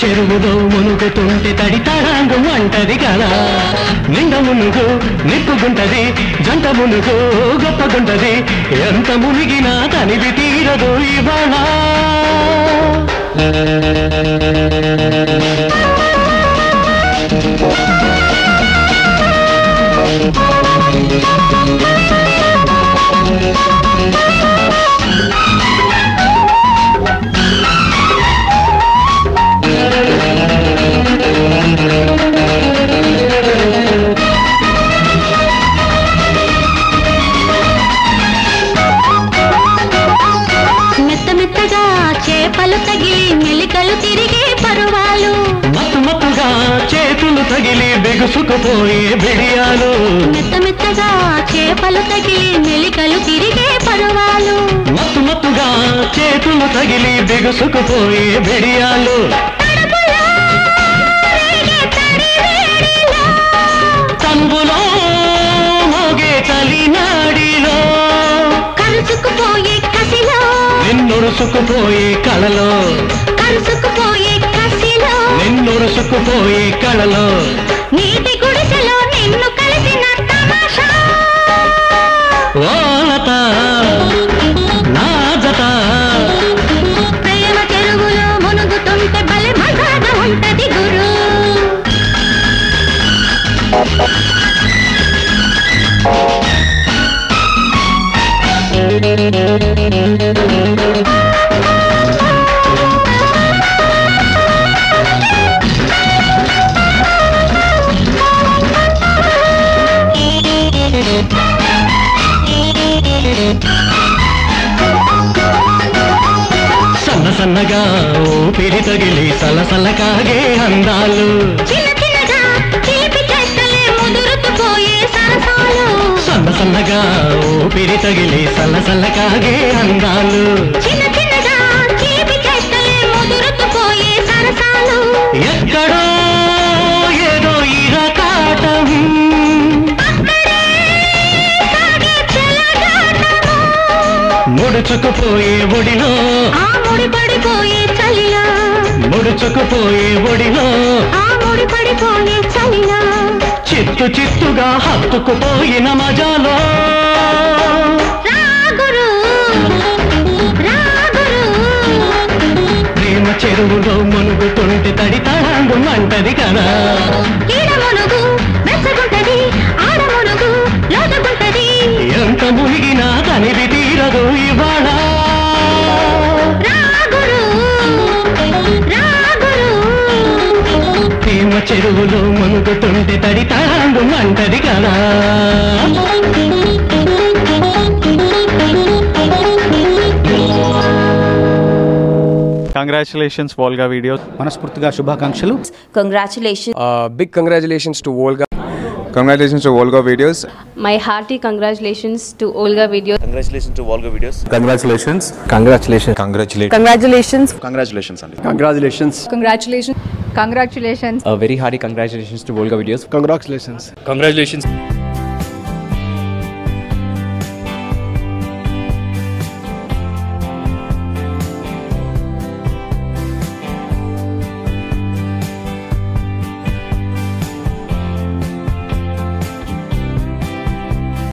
చెరువులో మునుగుతుంటే తడి తడాంగం అంటది కదా నిండ మునుగు నిప్పుగుంటది జంట మునుగు గొప్పగుంటది ఎంత మునిగినా తనివి తీరదు ఇవాళ మెత్త మెత్తగా చేపలు తగిలి మెలికలు తిరిగే పరువాలు మత్తు మత్తుగా చేతులు తగిలి బిగుసుకుపోయే బిడియాలు మెత్త మెత్తగా చేపలు తగిలి మెలికలు తిరిగే పరువాలు మత్తు మత్తుగా చేతులు తగిలి బిగుసుకుపోయే బిడియాలు తడుపులో రేగే తడి వేడిలో తంబులో మోగే చలినాడిలో కరుచుకుపోయే కసిలో నిన్నురుసుకుపోయే కళలో కరుచుకుపోయే కసిలో నిన్నురుసుకుపోయే కళలో నీటి గుడిసెలో నిన్ను కలిసిన తమాషా ఓలత నా జత ప్రేమ చెరువులో మునుగుతుంటే బలె మజాగా ఉంటది గురు సన్న సన్నగా ఊపిరి తగిలి సలసల కాగే అందాలు చిన్న చిన్నగా చిలిపి చేష్టలే ముదురుతుపోయే సరసాలు సన్న సన్నగా ఊపిరి తగిలి సలసల కాగే అందాలు చిన్న చిన్నగా చిలిపి చేష్టలే ముదురుతుపోయే సరసాలు ఎక్కడో ఏదో ఇరకాటం అక్కడే సాగే చెలగాటము ముడుచుకుపోయే ఒడిలో ఆ ముడి పడిపోయే చలిలో ముడుచుకుపోయే ఒడిలో ఆ ముడి పడిపోయే చలిలో చిత్తు చిత్తుగా హత్తుకుపోయిన మజాలో రాగురు రాగురు ప్రేమ చెరువులో మునుగుతుంటే తడి తడాంగు అంటది కదా ఈడ మునుగు వెచ్చగుంటది ఆడ మునుగు లోతుగుంటది ఎంత మునిగినా తనివి తీరదు ఇవాళ రాగురు రాగురు ప్రేమ చెరువులో మునుగుతుంటే తడి తడాంగు అంటది కదా కంగ్రాచులేషన్స్ వాల్గా వీడియో మనస్ఫూర్తిగా శుభాకాంక్షలు Congratulations. Uh, big congratulations to Volga. Congratulations to Volga Videos. My hearty congratulations to Olga Video. Congratulations to Volga Videos. Congratulations. Congratulations. Congratulations. Congratulations. Congratulations అండి Congratulations. Congratulations. Congratulations. A very hearty congratulations to Volga Videos. Congratulations. Congratulations.